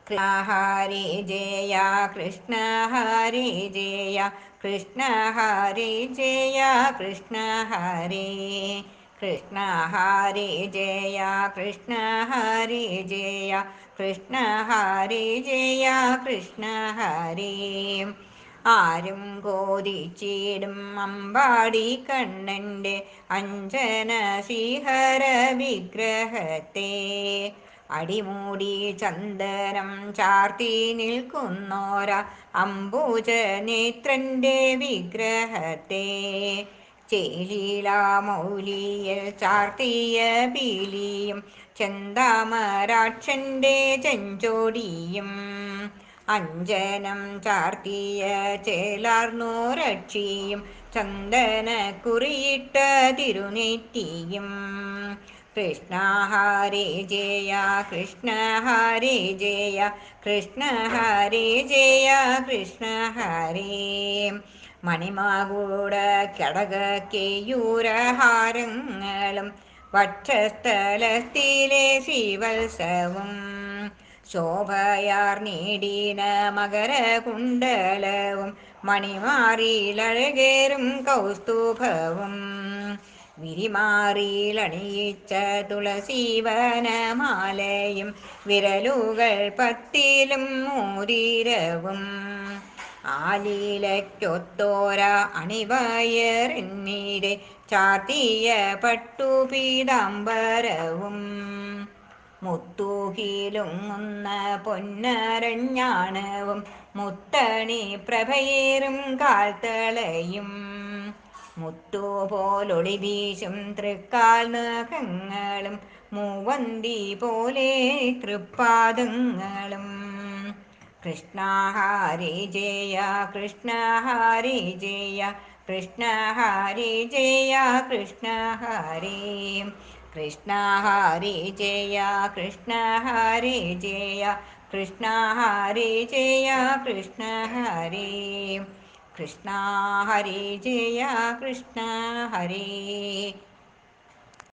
കൃഷ്ണ ഹരി ജയ കൃഷ്ണ ഹരി ജയ കൃഷ്ണ ഹരി ജയ കൃഷ്ണ ഹരി കൃഷ്ണ ഹരി ജയ കൃഷ്ണ ഹരി ജയ കൃഷ്ണ ഹരി ജയ കൃഷ്ണ ഹരി ആരും കോതിച്ചിടും അമ്പാടി കണ്ണൻ്റെ അഞ്ജന ശ്രീഹര വിഗ്രഹത്തെ അടിമൂടി ചന്ദനം ചാർത്തി നിൽക്കുന്നോര അംബുജ നേത്രൻ്റെ വിഗ്രഹത്തെ ചേലീലാമൗലിയിൽ ചാർത്തിയ പീലിയും ചെന്താമരാക്ഷൻ്റെ ചെഞ്ചോടിയും അഞ്ജനം ചാർത്തിയ ചേലാർന്നോരക്ഷിയും ചന്ദന കുറിയിട്ട തിരുനെറ്റിയും കൃഷ്ണ ഹരി ജയ കൃഷ്ണ ഹരി ജയ കൃഷ്ണ ഹരി ജയ കൃഷ്ണ ഹരി മണിമാകൂട കടക കേയൂരഹാരങ്ങളും വക്ഷസ്ഥലത്തിലെ ശിവത്സവും ശോഭയാർ നീടീന മകരകുണ്ടലവും മണിമാറിയിലഴകേറും കൗസ്തുഭവും വിരിമാറിയിലണിയിച്ച തുളസീവനമാലയും വിരലുകൾ പത്തിലും മോതിരവും ആലീലയ്ക്കൊത്തോര അണിവയറിന്നീരെ ചാർത്തിയ പട്ടുപീതാംബരവും മുത്തൂകിലുങ്ങുന്ന പൊന്നരഞ്ഞാണവും മുത്തണി പ്രഭയേറും കാൽത്തളയും മുത്തുപോലൊളി വീശും തൃക്കാൽ നഖങ്ങളും മൂവന്തി പോലെ തൃപ്പാദങ്ങളും കൃഷ്ണ ഹരി ജയ കൃഷ്ണ ഹരി ജയ കൃഷ്ണ ഹരി ജയ കൃഷ്ണ ഹരി കൃഷ്ണ ഹരി ജയ കൃഷ്ണ ഹരി ജയ കൃഷ്ണ ഹരി ജയ കൃഷ്ണ ഹരി കൃഷ്ണ ഹരി ജയ കൃഷ്ണ ഹരി